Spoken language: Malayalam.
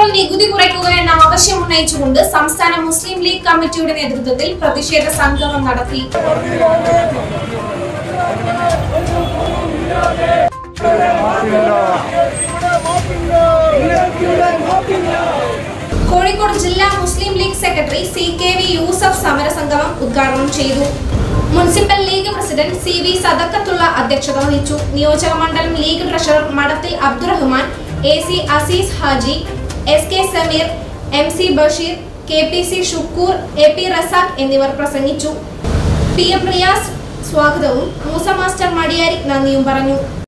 പെട്രോൾ നികുതി കുറയ്ക്കുക എന്ന ആവശ്യം ഉന്നയിച്ചുകൊണ്ട് സംസ്ഥാന മുസ്ലിം ലീഗ് കമ്മിറ്റിയുടെ നേതൃത്വത്തിൽ പ്രതിഷേധ സംഗമം നടത്തി കോഴിക്കോട് ജില്ലാ Muslim League secretary C K V Yusuf സമരസംഗമം ഉദ്ഘാടനം ചെയ്തു municipal League president C V Sadakkathulla അധ്യക്ഷത വഹിച്ചു നിയോജക മണ്ഡലം League treasurer Madathil Abdurahman A C Azeez Haji S K Sameer M C Basheer K P C Shukkoor A P Razak എന്നിവർ പ്രസംഗിച്ചു പി എം റിയാസ് സ്വാഗതവും മൂസ മാസ്റ്റർ മടിയാരി നന്ദിയും പറഞ്ഞു